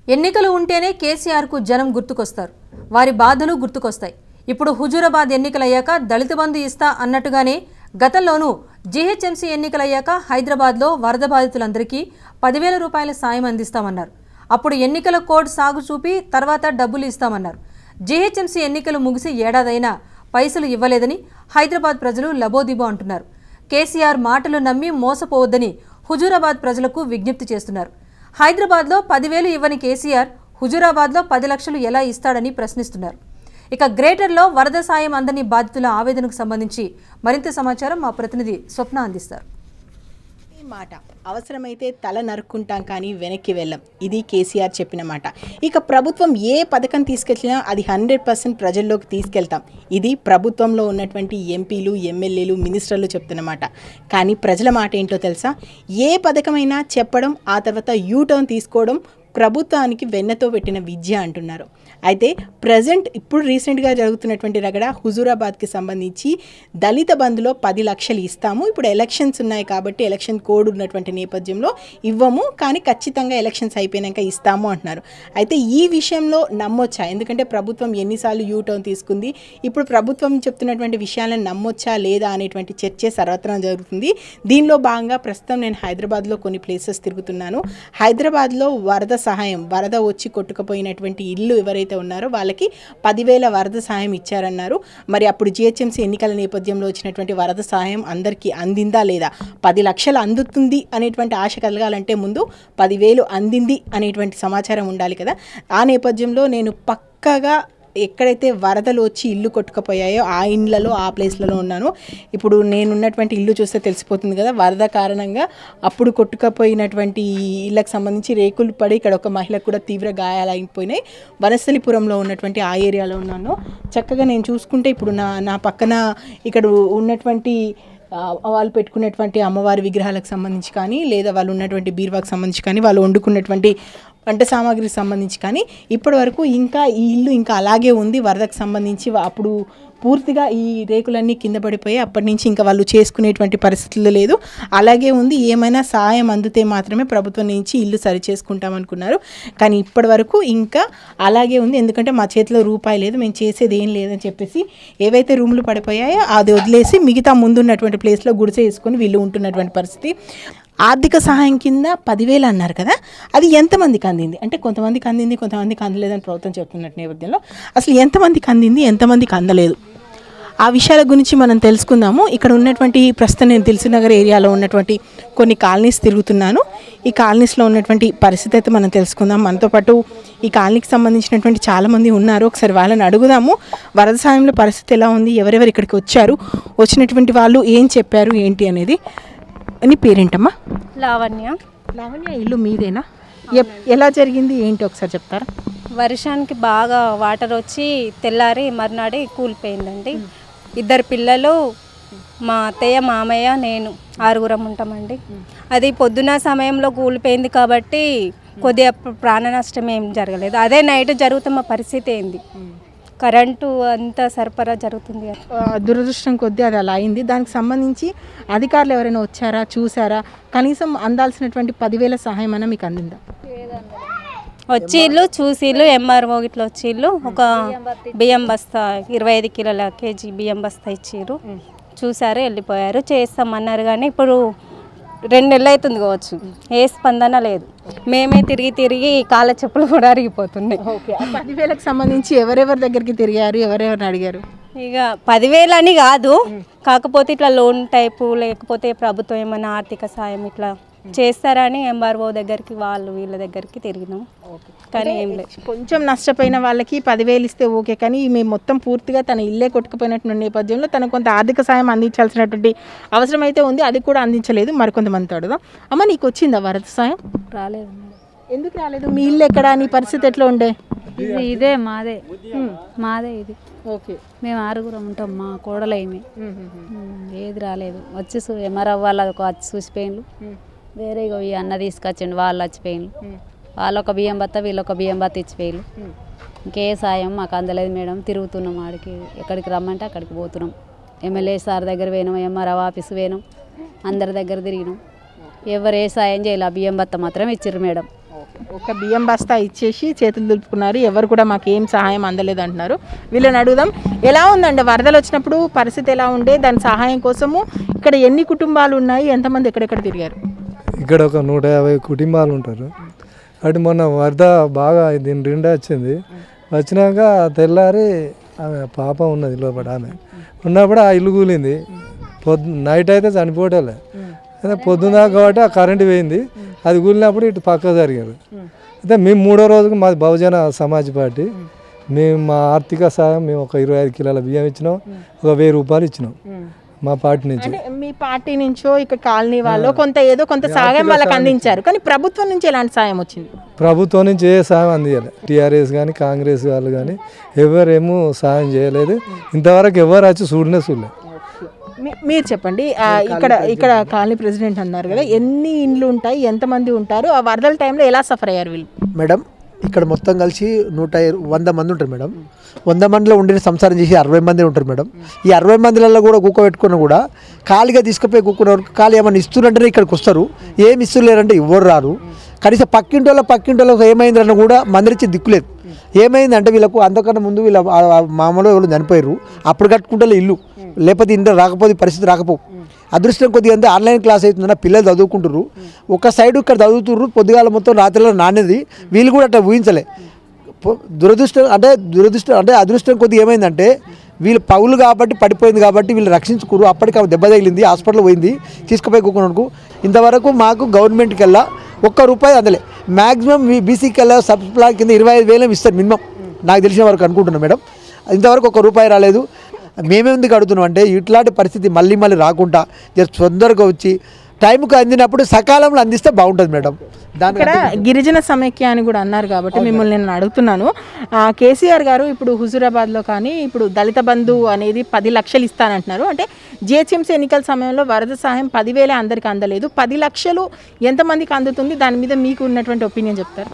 ఎన్నికలు ఉంటేనే కేసీఆర్కు జనం గుర్తుకొస్తారు వారి బాధలు గుర్తుకొస్తాయి ఇప్పుడు హుజూరాబాద్ ఎన్నికలయ్యాక దళిత బంధు ఇస్తా అన్నట్టుగానే గతంలోనూ జీహెచ్ఎంసీ ఎన్నికలయ్యాక హైదరాబాద్లో వరద బాధితులందరికీ పదివేల రూపాయల సాయం అందిస్తామన్నారు అప్పుడు ఎన్నికల కోడ్ సాగు చూపి తర్వాత డబ్బులు ఇస్తామన్నారు జీహెచ్ఎంసీ ఎన్నికలు ముగిసి ఏడాదైనా పైసలు ఇవ్వలేదని హైదరాబాద్ ప్రజలు లబోదిబో అంటున్నారు కేసీఆర్ మాటలు నమ్మి మోసపోవద్దని హుజూరాబాద్ ప్రజలకు విజ్ఞప్తి చేస్తున్నారు హైదరాబాద్లో పదివేలు ఇవ్వని కేసీఆర్ హుజూరాబాద్లో పది లక్షలు ఎలా ఇస్తాడని ప్రశ్నిస్తున్నారు ఇక గ్రేటర్లో వరద సాయం అందని బాధితుల ఆవేదనకు సంబంధించి మరింత సమాచారం మా ప్రతినిధి స్వప్న అందిస్తారు ఈ మాట అవసరమైతే తల నరుక్కుంటాం కానీ వెనక్కి వెళ్ళం ఇది కేసీఆర్ చెప్పిన మాట ఇక ప్రభుత్వం ఏ పథకం తీసుకెళ్ళినా అది హండ్రెడ్ పర్సెంట్ ప్రజల్లోకి తీసుకెళ్తాం ఇది ప్రభుత్వంలో ఉన్నటువంటి ఎంపీలు ఎమ్మెల్యేలు మినిస్టర్లు చెప్తున్నమాట కానీ ప్రజల మాట ఏంటో తెలుసా ఏ పథకమైనా చెప్పడం ఆ తర్వాత యూటర్న్ తీసుకోవడం ప్రభుత్వానికి వెన్నతో పెట్టిన విద్య అంటున్నారు అయితే ప్రజెంట్ ఇప్పుడు రీసెంట్గా జరుగుతున్నటువంటి రగడ హుజూరాబాద్కి సంబంధించి దళిత బంధులో పది లక్షలు ఇస్తాము ఇప్పుడు ఎలక్షన్స్ ఉన్నాయి కాబట్టి ఎలక్షన్ కోడ్ ఉన్నటువంటి నేపథ్యంలో ఇవ్వము కానీ ఖచ్చితంగా ఎలక్షన్స్ అయిపోయాక ఇస్తాము అంటున్నారు అయితే ఈ విషయంలో నమ్మొచ్చా ఎందుకంటే ప్రభుత్వం ఎన్నిసార్లు యూ టర్న్ తీసుకుంది ఇప్పుడు ప్రభుత్వం చెప్తున్నటువంటి విషయాలను నమ్మొచ్చా లేదా అనేటువంటి చర్చ సర్వత్రా జరుగుతుంది దీనిలో భాగంగా ప్రస్తుతం నేను హైదరాబాద్లో కొన్ని ప్లేసెస్ తిరుగుతున్నాను హైదరాబాద్లో వరద సహాయం వరద వచ్చి కొట్టుకుపోయినటువంటి ఇల్లు ఎవరైతే ఉన్నారో వాళ్ళకి పదివేల వరద సహాయం ఇచ్చారన్నారు మరి అప్పుడు జిహెచ్ఎంసీ ఎన్నికల నేపథ్యంలో వచ్చినటువంటి వరద సహాయం అందరికీ అందిందా లేదా పది లక్షలు అందుతుంది అనేటువంటి ఆశ కలగాలంటే ముందు పదివేలు అందింది అనేటువంటి సమాచారం ఉండాలి కదా ఆ నేపథ్యంలో నేను పక్కగా ఎక్కడైతే వరదలు వచ్చి ఇల్లు కొట్టుకుపోయాయో ఆ ఇండ్లలో ఆ ప్లేస్లలో ఉన్నాను ఇప్పుడు నేనున్నటువంటి ఇల్లు చూస్తే తెలిసిపోతుంది కదా వరద కారణంగా అప్పుడు కొట్టుకుపోయినటువంటి ఇళ్ళకి సంబంధించి రేకులు పడి ఇక్కడ ఒక మహిళకు కూడా తీవ్ర గాయాలు అయిపోయినాయి వనస్థలిపురంలో ఉన్నటువంటి ఆ ఏరియాలో ఉన్నాను చక్కగా నేను చూసుకుంటే ఇప్పుడు నా నా పక్కన ఇక్కడ ఉన్నటువంటి ఆ, వాళ్ళు పెట్టుకున్నటువంటి అమ్మవారి విగ్రహాలకు సంబంధించి కానీ లేదా వాళ్ళు ఉన్నటువంటి బీరువాకి సంబంధించి కానీ వాళ్ళు వండుకున్నటువంటి వంట సామాగ్రికి సంబంధించి కానీ ఇప్పటి వరకు ఇంకా ఈ ఇల్లు ఇంకా అలాగే ఉంది వరదకు సంబంధించి వా- అప్పుడు పూర్తిగా ఈ రేకులన్నీ కింద పడిపోయి అప్పటి నుంచి ఇంకా వాళ్ళు చేసుకునేటువంటి పరిస్థితులు లేదు అలాగే ఉంది ఏమైనా సహాయం అందితే మాత్రమే ప్రభుత్వం నుంచి ఇల్లు సరి చేసుకుంటాం అనుకున్నారు కానీ ఇప్పటి వరకు ఇంకా అలాగే ఉంది ఎందుకంటే మా చేతిలో రూపాయి లేదు మేము చేసేది ఏం లేదని చెప్పేసి ఏవైతే రూమ్లు పడిపోయాయో అది వదిలేసి మిగతా ముందున్నటువంటి ప్లేస్లో గుడిసె వేసుకొని వీళ్ళు ఉంటున్నటువంటి పరిస్థితి ఆర్థిక సహాయం కింద పదివేలు అన్నారు కదా అది ఎంతమందికి అందింది అంటే కొంతమందికి అందింది కొంతమందికి అందలేదని ప్రభుత్వం చెప్తున్నట్టు నేపథ్యంలో అసలు ఎంతమందికి అందింది ఎంతమందికి అందలేదు ఆ విషయాల గురించి మనం తెలుసుకుందాము ఇక్కడ ఉన్నటువంటి ప్రస్తుతం నేను దిల్సునగర్ ఏరియాలో ఉన్నటువంటి కొన్ని కాలనీస్ తిరుగుతున్నాను ఈ కాలనీస్లో ఉన్నటువంటి పరిస్థితి అయితే మనం తెలుసుకుందాం మనతో పాటు ఈ కాలనీకి సంబంధించినటువంటి చాలామంది ఉన్నారు ఒకసారి వాళ్ళని అడుగుదాము వరద సాయంలో పరిస్థితి ఎలా ఉంది ఎవరెవరు ఇక్కడికి వచ్చారు వచ్చినటువంటి వాళ్ళు ఏం చెప్పారు ఏంటి అనేది నీ పేరేంటమ్మా లావణ్య లావణ్య ఇల్లు మీదేనా ఎప్- ఎలా జరిగింది ఏంటి ఒకసారి చెప్తారా వర్షానికి బాగా వాటర్ వచ్చి తెల్లారి మర్నాడే కూలిపోయిందండి ఇద్దరు పిల్లలు మా అత్తయ్య మామయ్య నేను ఆరుగురం ఉంటామండి అది పొద్దున సమయంలో కూలిపోయింది కాబట్టి కొద్దిగా ప్ర- ప్రాణ నష్టం ఏం జరగలేదు అదే నైట్ జరుగుతున్న మా పరిస్థితి ఏంది కరెంటు అంతా సరఫరా జరుగుతుంది కదా. ఆ, దురదృష్టం కొద్దీ అది అలా అయింది దానికి సంబంధించి అధికారులు ఎవరైనా వచ్చారా చూసారా కనీసం అందాల్సినటువంటి పదివేల సహాయం అన్న మీకు అందిందా వచ్చిళ్ళు చూసిళ్ళు ఎంఆర్ఓ ఇట్లా వచ్చిళ్ళు ఒక బియ్యం బస్తా ఇరవై ఐదు కిలోల కేజీ బియ్యం బస్తా ఇచ్చిర్రు చూసారు వెళ్ళిపోయారు చేస్తామన్నారు కానీ ఇప్పుడు రెండు నెలలు అవుతుంది కావచ్చు ఏ స్పందన లేదు మేమే తిరిగి తిరిగి కాళ్ళ చెప్పులు కూడా అరిగిపోతున్నాయి ఓకే ఆ పదివేలకు సంబంధించి ఎవరెవరి దగ్గరికి తిరిగారు ఎవరెవరిని అడిగారు ఇక పదివేలు అని కాదు కాకపోతే ఇట్లా లోన్ టైపు లేకపోతే ప్రభుత్వం ఏమైనా ఆర్థిక సాయం ఇట్లా చేస్తారని ఎంఆర్ఓ దగ్గరికి వాళ్ళు వీళ్ళ దగ్గరికి తిరిగినాం కానీ ఏం లేదు కొంచెం నష్టపోయిన వాళ్ళకి పదివేలు ఇస్తే ఓకే కానీ మేము మొత్తం పూర్తిగా తన ఇల్లే కొట్టుకుపోయినటువంటి నేపథ్యంలో తనకు కొంత ఆర్థిక సాయం అందించాల్సినటువంటి అవసరం అయితే ఉంది అది కూడా అందించలేదు మరికొంతమందితో అడుగుదాం అమ్మ నీకు వచ్చిందా వరద సాయం రాలేదు ఎందుకు రాలేదు మీ ఇల్లు ఎక్కడ నీ పరిస్థితి ఎట్లా ఉండే ఇది ఇదే మాదే మాదే ఇది ఓకే మేము ఆరుగురం ఉంటాం మా కోడలైమే ఏది రాలేదు వచ్చి చూ- ఎంఆర్ఓ వాళ్ళు ఒక వచ్చి చూసిపోయిండ్రు వేరే ఇగో ఈ అన్న తీసుకొచ్చిండు వాళ్ళు వచ్చిపోయిండ్రు వాళ్ళు ఒక బియ్యం బత్త వీళ్ళు ఒక బియ్యం బత్త ఇచ్చిపోయిండ్రు ఇంకే సాయం మాకు అందలేదు మేడం తిరుగుతున్నాం ఆడికి ఎక్కడికి రమ్మంటే అక్కడికి పోతున్నాం ఎమ్మెల్యే సార్ దగ్గర పోయినాం ఎంఆర్ఓ ఆఫీస్ పోయినాం అందరి దగ్గర తిరిగినాం ఎవరు ఏ సాయం చేయాలి ఆ బియ్యం బత్త మాత్రం ఇచ్చిర్రు మేడం ఒక బియ్యం బస్తా ఇచ్చేసి చేతులు దులుపుకున్నారు ఎవరు కూడా మాకు ఏం సహాయం అందలేదు అంటున్నారు వీళ్ళని అడుగుదాం ఎలా ఉందండి వరదలు వచ్చినప్పుడు పరిస్థితి ఎలా ఉండే దాని సహాయం కోసము ఇక్కడ ఎన్ని కుటుంబాలు ఉన్నాయి ఎంతమంది ఎక్కడెక్కడ తిరిగారు ఇక్కడ ఒక నూట యాభై కుటుంబాలు ఉంటారు అటు మొన్న వరద బాగా దీని నిండా వచ్చింది వచ్చినాక తెల్లారి ఆమె పాప ఉన్నది లోపల ఆమె ఉన్నప్పుడు ఆ ఇల్లు కూలింది పొద్దు నైట్ అయితే చనిపోవటలే అయితే పొద్దున్న దాకా కాబట్టి ఆ కరెంట్ పోయింది అది కూలినప్పుడు ఇటు పక్క జరిగారు అయితే మేము మూడో రోజుకి మాది బహుజన సమాజ్ పార్టీ మేము మా ఆర్థిక సాయం మేము ఒక ఇరవై ఐదు కిలోల బియ్యం ఇచ్చినాం ఒక వెయ్యి రూపాయలు ఇచ్చినాం మా పార్టీ నుంచి అంటే మీ పార్టీ నుంచో ఇక్కడ కాలనీ వాళ్ళు కొంత ఏదో కొంత సహాయం వాళ్ళకి అందించారు కానీ ప్రభుత్వం నుంచి ఎలాంటి సాయం వచ్చింది ప్రభుత్వం నుంచి ఏ సాయం అందించాలి టీఆర్ఎస్ కానీ కాంగ్రెస్ వాళ్ళు కానీ ఎవరేమో సాయం చేయలేదు ఇంతవరకు ఎవరు వచ్చి చూడనే చూడలేదు మీ- మీరు చెప్పండి ఆ, ఇక్కడ ఇక్కడ కాలనీ ప్రెసిడెంట్ అన్నారు కదా ఎన్ని ఇండ్లు ఉంటాయి ఎంతమంది ఉంటారు ఆ వరదల టైంలో ఎలా సఫర్ అయ్యారు వీళ్ళు మేడం ఇక్కడ మొత్తం కలిసి నూట ఇర- వంద మంది ఉంటారు మేడం వంద మందిలో ఉండి సంసారం చేసి అరవై మంది ఉంటారు మేడం ఈ అరవై మందిలలో కూడా కుక్క పెట్టుకున్న కూడా ఖాళీగా తీసుకుపోయి కుక్కున్న వరకు ఖాళీ ఏమైనా ఇస్తున్నారంటే ఇక్కడికి వస్తారు ఏమి ఇస్తులేరంటే ఎవరు రారు కనీసం పక్కింటి వాళ్ళ పక్కింటి వాళ్ళకి ఏమైందన్న కూడా మందిరిచ్చి దిక్కులేదు ఏమైందంటే వీళ్ళకు అంతకన్నా ముందు వీళ్ళ ఆ- ఆ మామూలు వాళ్ళు చనిపోయారు అప్పుడు కట్టుకుంటే ఇల్లు లేకపోతే ఇంట్లో రాకపోతే ఈ పరిస్థితి రాకపోవు అదృష్టం కొద్దిగా అంతే ఆన్లైన్ క్లాస్ అవుతుందన్న పిల్లలు చదువుకుంటారు ఒక సైడ్ ఇక్కడ చదువుతుర్రు పొద్దుగాల మొత్తం రాత్రిలో నానేది వీళ్ళు కూడా అట్లా ఊహించలే పొ- దురదృష్టం అంటే దురదృష్టం అంటే అదృష్టం కొద్దిగా ఏమైందంటే వీళ్ళు పౌలు కాబట్టి పడిపోయింది కాబట్టి వీళ్ళు రక్షించుకురు అప్పటికి ఆమె దెబ్బ తగిలింది హాస్పిటల్ పోయింది తీసుకుపోయి కుక్కునకు ఇంతవరకు మాకు గవర్నమెంట్కి వెళ్ళా ఒక్క రూపాయి అందలే మ్యాక్సిమం బీసీకి వెళ్ళా సబ్ ప్లాన్ కింద ఇరవై ఐదు వేలు ఇస్తారు మినిమం నాకు తెలిసిన వరకు అనుకుంటున్నాను మేడం ఇంతవరకు ఒక రూపాయి రాలేదు మేమేందుకు అడుగుతున్నాం అంటే ఇట్లాంటి పరిస్థితి మళ్ళీ మళ్ళీ రాకుండా జర తొందరగా వచ్చి టైంకి అందినప్పుడు సకాలంలో అందిస్తే బాగుంటుంది మేడం దాని ఇక్కడ గిరిజన సమైక్య అని కూడా అన్నారు కాబట్టి మిమ్మల్ని నేను అడుగుతున్నాను ఆ, కేసీఆర్ గారు ఇప్పుడు హుజూరాబాద్లో కానీ ఇప్పుడు దళిత బంధు అనేది పది లక్షలు ఇస్తానంటున్నారు అంటే జిహెచ్ఎంసీ ఎన్నికల సమయంలో వరద సహాయం పదివేలే అందరికి అందలేదు పది లక్షలు ఎంతమందికి అందుతుంది దాని మీద మీకు ఉన్నటువంటి ఒపీనియన్ చెప్తారు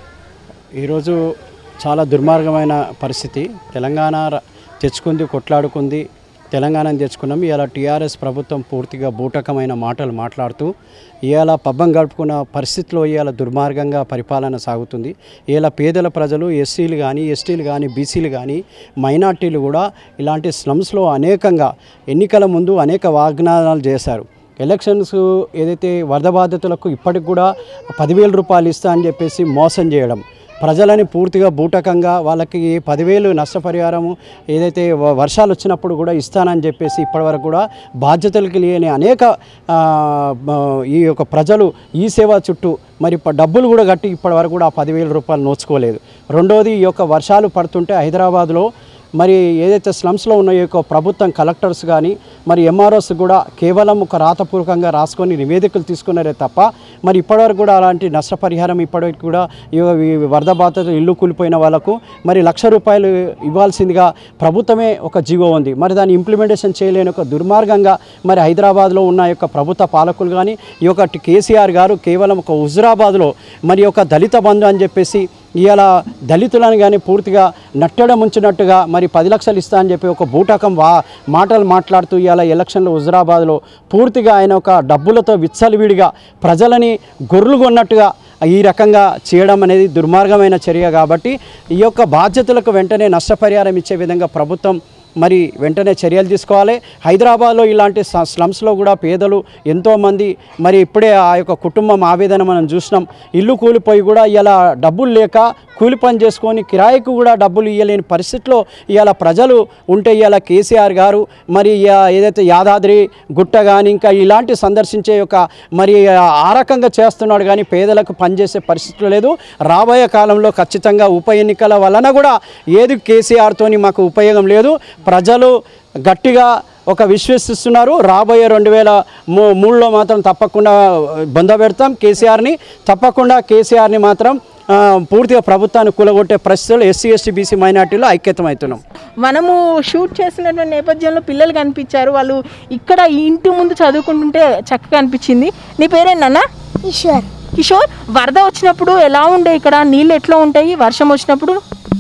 ఈరోజు చాలా దుర్మార్గమైన పరిస్థితి తెలంగాణ ర- తెచ్చుకుంది కొట్లాడుకుంది తెలంగాణను తెచ్చుకున్నాం ఇవాళ టీఆర్ఎస్ ప్రభుత్వం పూర్తిగా బూటకమైన మాటలు మాట్లాడుతూ ఇవాళ పబ్బం గడుపుకున్న పరిస్థితిలో ఇవాళ దుర్మార్గంగా పరిపాలన సాగుతుంది ఇవాళ పేదల ప్రజలు ఎస్సీలు కానీ ఎస్టీలు కానీ బీసీలు కానీ మైనార్టీలు కూడా ఇలాంటి స్లమ్స్లో అనేకంగా ఎన్నికల ముందు అనేక వాగ్దానాలు చేశారు ఎలక్షన్స్ ఏదైతే వరద బాధితులకు ఇప్పటికి కూడా పదివేల రూపాయలు ఇస్తా అని చెప్పేసి మోసం చేయడం ప్రజలని పూర్తిగా బూటకంగా వాళ్ళకి పదివేలు నష్టపరిహారము ఏదైతే వ- వర్షాలు వచ్చినప్పుడు కూడా ఇస్తానని చెప్పేసి ఇప్పటివరకు కూడా బాధ్యతలకి లేని అనేక ఆ, బ- ఈ యొక్క ప్రజలు ఈ సేవ చుట్టూ మరి ప- డబ్బులు కూడా కట్టి ఇప్పటివరకు కూడా ఆ పదివేల రూపాయలు నోచుకోలేదు రెండోది ఈ యొక్క వర్షాలు పడుతుంటే హైదరాబాద్లో మరి ఏదైతే స్లమ్స్లో ఉన్న ఈ యొక్క ప్రభుత్వం కలెక్టర్స్ కానీ మరి ఎంఆర్ఓస్ కూడా కేవలం ఒక రాతపూర్వకంగా రాసుకొని నివేదికలు తీసుకున్నారే తప్ప మరి ఇప్పటివరకు కూడా అలాంటి నష్టపరిహారం ఇప్పటివరకు కూడా ఈ ఈ వరద బాధితులు ఇల్లు కూలిపోయిన వాళ్ళకు మరి లక్ష రూపాయలు ఇవ్వాల్సిందిగా ప్రభుత్వమే ఒక జీవో ఉంది మరి దాన్ని ఇంప్లిమెంటేషన్ చేయలేని ఒక దుర్మార్గంగా మరి హైదరాబాద్లో ఉన్న యొక్క ప్రభుత్వ పాలకులు కానీ ఈ యొక్క కేసీఆర్ గారు కేవలం ఒక హుజురాబాద్లో మరి ఒక దళిత బంధు అని చెప్పేసి ఇవాళ దళితులను కానీ పూర్తిగా నట్టడం ఉంచినట్టుగా మరి పది లక్షలు ఇస్తా అని చెప్పి ఒక బూటకం వా మాటలు మాట్లాడుతూ ఇవాళ ఎలక్షన్లో హుజురాబాద్లో పూర్తిగా ఆయన ఒక డబ్బులతో విచ్చలవిడిగా ప్రజలని గొర్రెలు కొన్నట్టుగా ఈ రకంగా చేయడం అనేది దుర్మార్గమైన చర్య కాబట్టి ఈ యొక్క బాధ్యతలకు వెంటనే నష్టపరిహారం ఇచ్చే విధంగా ప్రభుత్వం మరి వెంటనే చర్యలు తీసుకోవాలి హైదరాబాద్లో ఇలాంటి స- స్లమ్స్లో కూడా పేదలు ఎంతోమంది మరి ఇప్పుడే ఆ యొక్క కుటుంబం ఆవేదన మనం చూసినాం ఇల్లు కూలిపోయి కూడా ఇలా డబ్బులు లేక కూలి పని చేసుకొని కిరాయికి కూడా డబ్బులు ఇవ్వలేని పరిస్థితిలో ఇవాళ ప్రజలు ఉంటే ఇవాళ కేసీఆర్ గారు మరి ఇయ- ఏదైతే యాదాద్రి గుట్ట కానీ ఇంకా ఇలాంటి సందర్శించే యొక్క మరి ఆ రకంగా చేస్తున్నాడు కానీ పేదలకు పనిచేసే పరిస్థితులు లేదు రాబోయే కాలంలో ఖచ్చితంగా ఉప ఎన్నికల వలన కూడా ఏది కేసీఆర్తోని మాకు ఉపయోగం లేదు ప్రజలు గట్టిగా ఒక విశ్వసిస్తున్నారు రాబోయే రెండు వేల మూ మూడులో మాత్రం తప్పకుండా బొంద పెడతాం కేసీఆర్ని తప్పకుండా కేసీఆర్ని మాత్రం ఆ, పూర్తిగా ప్రభుత్వాన్ని కూలగొట్టే పరిస్థితులు ఎస్సీ ఎస్టీ బీసీ మైనార్టీలో ఐక్యతమవుతున్నాం మనము షూట్ చేసినటువంటి నేపథ్యంలో పిల్లలు కనిపించారు వాళ్ళు ఇక్కడ ఈ ఇంటి ముందు చదువుకుంటుంటే చక్కగా అనిపించింది నీ పేరేంటన్నా ఈశ్వర్ కిషోర్ వరద వచ్చినప్పుడు ఎలా ఉండే ఇక్కడ నీళ్ళు ఎట్లా ఉంటాయి వర్షం వచ్చినప్పుడు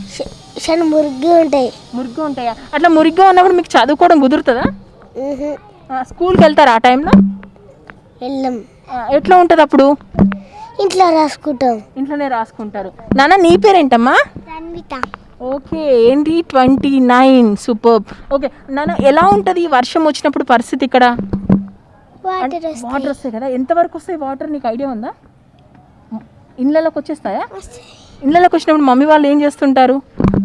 చాలా మురిగి ఉంటాయి మురిగ్గా ఉంటాయా అట్లా మురిగ్గా ఉన్నప్పుడు మీకు చదువుకోవడం కుదురుతుందా మ్హూ. ఆ, స్కూల్కి వెళ్తారా ఆ టైంలో వెళ్ళం ఆ, ఎట్లా ఉంటుంది అప్పుడు ఇంట్లో రాసుకుంటాం ఇంట్లోనే రాసుకుంటారు నాన్న నీ పేరేంటమ్మా రన్విత ఓకే ఏంటి ట్వంటీ నైన్ సూపర్ ఓకే నాన్న ఎలా ఉంటుంది ఈ వర్షం వచ్చినప్పుడు పరిస్థితి ఇక్కడ వాటర్ వాటర్ వస్తాయి కదా ఎంతవరకు వస్తాయి వాటర్ నీకు ఐడియా ఉందా ఇళ్ళలోకి వచ్చేస్తాయా ఇళ్ళలోకి వచ్చినప్పుడు మమ్మీ వాళ్ళు ఏం చేస్తుంటారు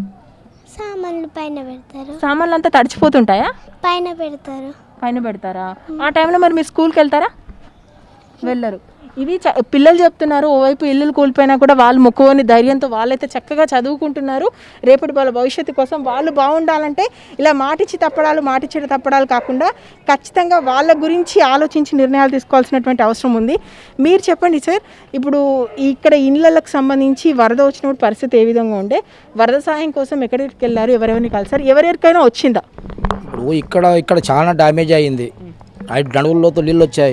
సామాన్లు పైన పెడతారు సామాన్లు అంతా తడిచిపోతుంటాయా పైన పెడతారు పైన పెడతారా ఆ టైంలో మరి మీరు స్కూల్కి వెళ్తారా వెళ్ళరు ఇది చ- పిల్లలు చెప్తున్నారు ఓవైపు ఇల్లులు కూలిపోయినా కూడా వాళ్ళు మొక్కువని ధైర్యంతో వాళ్ళైతే చక్కగా చదువుకుంటున్నారు రేపటి వాళ్ళ భవిష్యత్తు కోసం వాళ్ళు బాగుండాలంటే ఇలా మాటిచ్చి తప్పడాలు మాటిచ్చిన తప్పడాలు కాకుండా ఖచ్చితంగా వాళ్ళ గురించి ఆలోచించి నిర్ణయాలు తీసుకోవాల్సినటువంటి అవసరం ఉంది మీరు చెప్పండి సార్ ఇప్పుడు ఇక్కడ ఇళ్ళకు సంబంధించి వరద వచ్చినప్పుడు పరిస్థితి ఏ విధంగా ఉండే వరద సాయం కోసం ఎక్కడికి వెళ్ళారు ఎవరెవరిని కలిసారు ఎవరెవరికైనా వచ్చిందా ఇప్పుడు ఇక్కడ ఇక్కడ చాలా డ్యామేజ్ అయింది ఐదు నడువుల్లోతో నీళ్ళు వచ్చాయి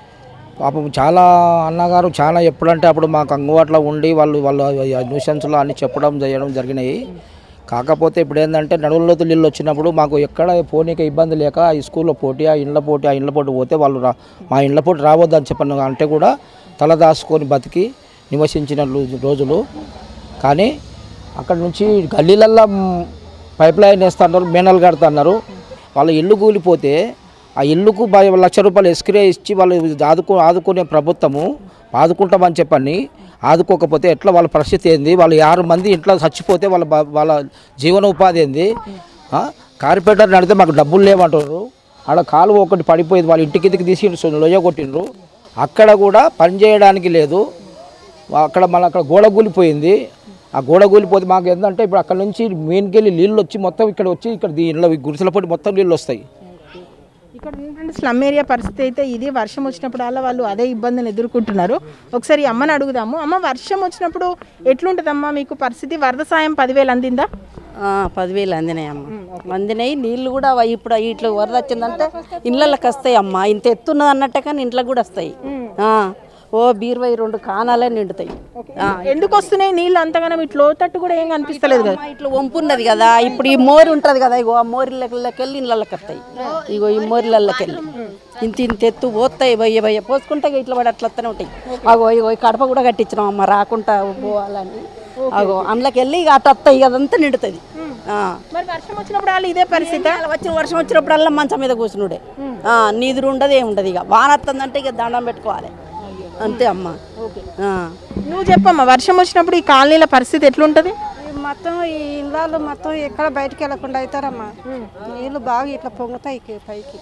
పాపం చాలా అన్నగారు చాలా ఎప్పుడంటే అప్పుడు మాకు అంగుబాటులో ఉండి వాళ్ళు వాళ్ళు న్యూషన్స్లో అన్ని చెప్పడం చేయడం జరిగినాయి కాకపోతే ఇప్పుడు ఏంటంటే నడువుల్లోతో నీళ్ళు వచ్చినప్పుడు మాకు ఎక్కడ పోనీకి ఇబ్బంది లేక ఈ స్కూల్లో పోటీ ఆ ఇండ్ల పోటీ ఆ ఇండ్ల పోటీ పోతే వాళ్ళు రా మా ఇండ్ల పోటీ రావద్దని చెప్పను అంటే కూడా తల దాచుకొని బతికి నివసించిన రోజు- రోజులు కానీ అక్కడ నుంచి గల్లీలల్లో పైప్ లైన్ వేస్తున్నారు మేనలు కడుతున్నారు వాళ్ళ ఇల్లు కూలిపోతే ఆ ఇల్లుకు బ- లక్ష రూపాయలు ఎస్క్రే ఇచ్చి వాళ్ళు ఆదుకో ఆదుకునే ప్రభుత్వము ఆదుకుంటామని చెప్పని ఆదుకోకపోతే ఎట్లా వాళ్ళ పరిస్థితి ఏంది వాళ్ళు ఆరు మంది ఇంట్లో చచ్చిపోతే వాళ్ళ బ- వాళ్ళ జీవన ఉపాధి ఏంది ఆ? కార్పొరేటర్ నడితే మాకు డబ్బులు లేవంటారు ఆడ కాలువ ఒకటి పడిపోయింది వాళ్ళ ఇంటికి ఇంటికి తీసి లొయ్య కొట్టిండ్రు అక్కడ కూడా పని చేయడానికి లేదు అక్కడ మళ్ళీ అక్కడ గోడ కూలిపోయింది ఆ గోడ కూలిపోతే మాకు ఏంటంటే ఇప్పుడు అక్కడ నుంచి మెయిన్కి వెళ్ళి నీళ్ళు వచ్చి మొత్తం ఇక్కడ వచ్చి ఇక్కడ దీనిలో గుడిసెల పొడి మొత్తం నీళ్ళు వస్తాయి ఇక్కడ ఉన్నటువంటి స్లమ్ ఏరియా పరిస్థితి అయితే ఇది వర్షం వచ్చినప్పుడు అలా వాళ్ళు అదే ఇబ్బందిని ఎదుర్కొంటున్నారు ఒకసారి ఈ అమ్మని అడుగుదాము అమ్మ వర్షం వచ్చినప్పుడు ఎట్లుంటుందమ్మా మీకు పరిస్థితి వరద సాయం పదివేలు అందిందా ఆ, పదివేలు అందినాయి అమ్మ అందినాయి నీళ్ళు కూడా అవ- ఇప్పుడు ఇట్లా వరద వచ్చిందంటే ఇళ్ళకి వస్తాయి అమ్మ ఇంత ఎత్తున్నది అన్నట్టే కానీ ఇంట్లోకి కూడా వస్తాయి ఆ, ఓ బీరువై రెండు కానాలే నిండుతాయి ఆ, ఎందుకు వస్తున్నాయి నీళ్ళు అంతగానం ఇట్లా లోతట్టు కూడా ఏం కనిపిస్తలేదు కదా అమ్మ ఇట్లా వంపు ఉన్నది కదా ఇప్పుడు ఈ మోరి ఉంటుంది కదా ఇగో ఆ మోరిళ్ళకి వెళ్ళి ఇళ్ళకి వస్తాయి ఇగో ఈ మోరిళ్ళకి వెళ్ళి ఇంత ఇంత ఎత్తు పోతాయి బయ్య బయ్య పోసుకుంటే ఇట్లా పడి అట్లా వస్తూనే ఉంటాయి అగో ఇగో ఈ కడప కూడా కట్టించినాం అమ్మ రాకుండా పోవాలని అగో అందులోకి వెళ్ళి ఇక అట్ట వస్తాయి అదంతా నిండుతుంది ఆ. మరి వర్షం వచ్చినప్పుడు వాళ్ళు ఇదే పరిస్థితి అలా వచ్చిన వర్షం వచ్చినప్పుడల్లా మంచం మీద కూర్చునుడే ఆ, నీదురు ఉండదు ఏముండదు ఇక వాన వస్తుందంటే ఇక దండం పెట్టుకోవాలి అంతే అమ్మ ఆ. నువ్వు చెప్పమ్మా వర్షం వచ్చినప్పుడు ఈ కాలనీల పరిస్థితి ఎట్లుంటది మొత్తం ఈ ఇళ్ళలో మొత్తం ఎక్కడ బయటికి వెళ్ళకుండా అవుతారమ్మా నీళ్ళు బాగా ఇట్లా పొంగుతాయి ఇక పైకి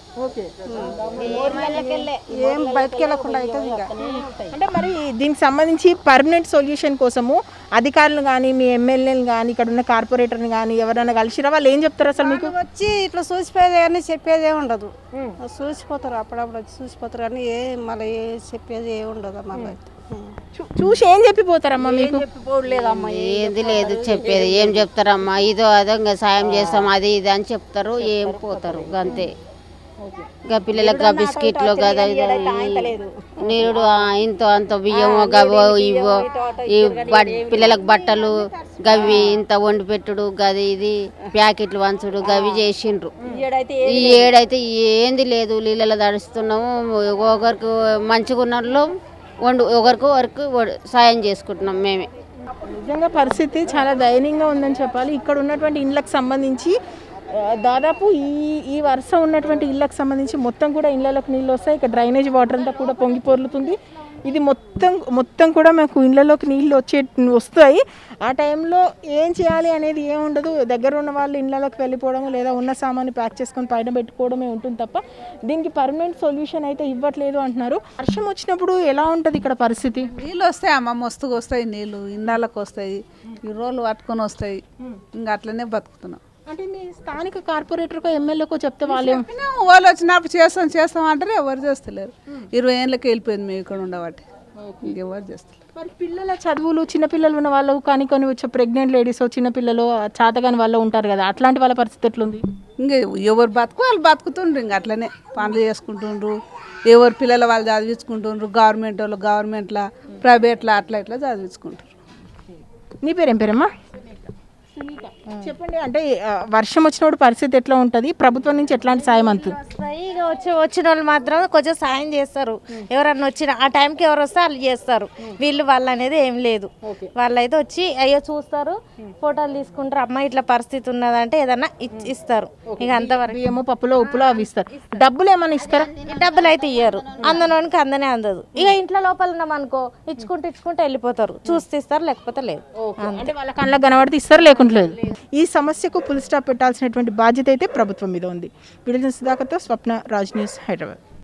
ఏం బయటికి వెళ్ళకుండా అవుతుంది ఇంకా అంటే మరి దీనికి సంబంధించి పర్మనెంట్ సొల్యూషన్ కోసము అధికారులు కానీ మీ ఎమ్మెల్యేలు కానీ ఇక్కడ ఉన్న కార్పొరేటర్ని కానీ ఎవరైనా కలిసిరా వాళ్ళు ఏం చెప్తారు అసలు మీకు వచ్చి ఇట్లా చూసిపోయేది కానీ చెప్పేది ఏ ఉండదు చూసిపోతారు అప్పుడప్పుడు వచ్చి చూసిపోతారు కానీ ఏ మళ్ళీ ఏ చెప్పేది ఏ ఉండదు మళ్ళీ చూ- చూసి ఏం చెప్పిపోతారమ్మా మీకు ఏది లేదు చెప్పేది ఏం చెప్తారమ్మా ఇదో అదో ఇంకా సాయం చేస్తాం అది ఇది అని చెప్తారు ఏం పోతారు అంతే ఇంకా పిల్లలకు గా బిస్కెట్లు కదా నీరుడు ఇంతో అంత బియ్యము గవో ఇవో ఈ బట్ పిల్లలకు బట్టలు గవి ఇంత వండి పెట్టుడు గది ఇది ప్యాకెట్లు వంచుడు గవి చేసిండ్రు ఈ ఏడైతే ఏంది లేదు నీళ్ళలో తడుస్తున్నాము ఒకరికి మంచిగా ఉన్న వాళ్ళు వండు ఒకరికి వరకు సాయం చేసుకుంటున్నాం మేమే నిజంగా పరిస్థితి చాలా దయనీయంగా ఉందని చెప్పాలి ఇక్కడ ఉన్నటువంటి ఇళ్ళకి సంబంధించి ఆ, దాదాపు ఈ ఈ వరుస ఉన్నటువంటి ఇళ్ళకి సంబంధించి మొత్తం కూడా ఇళ్ళలోకి నీళ్ళు వస్తాయి ఇక్కడ డ్రైనేజ్ వాటర్ అంతా కూడా పొంగి పొర్లుతుంది ఇది మొత్తం మొత్తం కూడా మాకు ఇళ్ళలోకి నీళ్ళు వచ్చే వస్తాయి ఆ టైంలో ఏం చేయాలి అనేది ఏం ఉండదు దగ్గర ఉన్న వాళ్ళు ఇళ్ళలోకి వెళ్ళిపోవడం లేదా ఉన్న సామాన్ని ప్యాక్ చేసుకొని పైన పెట్టుకోవడమే ఉంటుంది తప్ప దీనికి పర్మనెంట్ సొల్యూషన్ అయితే ఇవ్వట్లేదు అంటున్నారు వర్షం వచ్చినప్పుడు ఎలా ఉంటుంది ఇక్కడ పరిస్థితి నీళ్ళు వస్తాయి అమ్మ మస్తుగా వస్తాయి నీళ్ళు ఇండాలకు వస్తాయి ఈ రోడ్లు పట్టుకొని వస్తాయి ఇంకా అట్లనే బతుకుతున్నాం అంటే మీ స్థానిక కార్పొరేటర్కో ఎమ్మెల్యేకో చెప్తే వాళ్ళు చెప్పినా వాళ్ళు వచ్చినప్పుడు చేస్తాం చేస్తాం అంటారు ఎవరు చేస్తలేరు ఇరవై ఏళ్ళకి వెళ్ళిపోయింది మేము ఇక్కడ ఉండబట్టి ఇంకెవరు చేస్తలేరు మరి పిల్లల చదువులు చిన్నపిల్లలు ఉన్న వాళ్ళు కానీ కొన్ని వచ్చే ప్రెగ్నెంట్ లేడీస్ చిన్నపిల్లలు చాతగాని వాళ్ళు ఉంటారు కదా అట్లాంటి వాళ్ళ పరిస్థితి ఎట్లుంది ఇంకా ఎవరు బతుకు వాళ్ళు బతుకుతుండ్రు ఇంకా అట్లనే పనులు చేసుకుంటుండ్రు ఎవరు పిల్లలు వాళ్ళు చదివించుకుంటుండ్రు గవర్నమెంట్ వాళ్ళు గవర్నమెంట్లా ప్రైవేట్లా అట్లా ఇట్లా చదివించుకుంటారు నీ పేరేం పేరమ్మా చెప్పండి అంటే ఆ, వర్షం వచ్చినప్పుడు పరిస్థితి ఎట్లా ఉంటుంది ప్రభుత్వం నుంచి ఎట్లాంటి సాయం అందుతుంది వస్తాయి ఇక వచ్చి వచ్చిన వాళ్ళు మాత్రం కొంచెం సాయం చేస్తారు ఎవరన్నా వచ్చిన ఆ టైంకి ఎవరు వస్తే వాళ్ళు చేస్తారు వీళ్ళు వాళ్ళు అనేది ఏం లేదు వాళ్ళైతే వచ్చి అయ్యో చూస్తారు ఫోటోలు తీసుకుంటారు అమ్మ ఇట్లా పరిస్థితి ఉన్నదంటే ఏదన్నా ఇచ్- ఇస్తారు ఇక అంతవరకు బియ్యము పప్పులో ఉప్పులో అవి ఇస్తారు డబ్బులు ఏమైనా ఇస్తారా డబ్బులు అయితే ఇయ్యరు అందనోనికి అందనే అందదు ఇక ఇంట్లో లోపల ఉన్నాం అనుకో ఇచ్చుకుంటూ ఇచ్చుకుంటూ వెళ్ళిపోతారు చూస్తే ఇస్తారు లేకపోతే లేదు అంటే వాళ్ళ కళ్ళకి కనబడితే ఇస్తారు లేకుంటే లేదు ఈ సమస్యకు ఫుల్ స్టాప్ పెట్టాల్సినటువంటి బాధ్యత అయితే ప్రభుత్వం మీద ఉంది విడుదల సుధాకర్తో స్వప్న రాజ్ న్యూస్ హైదరాబాద్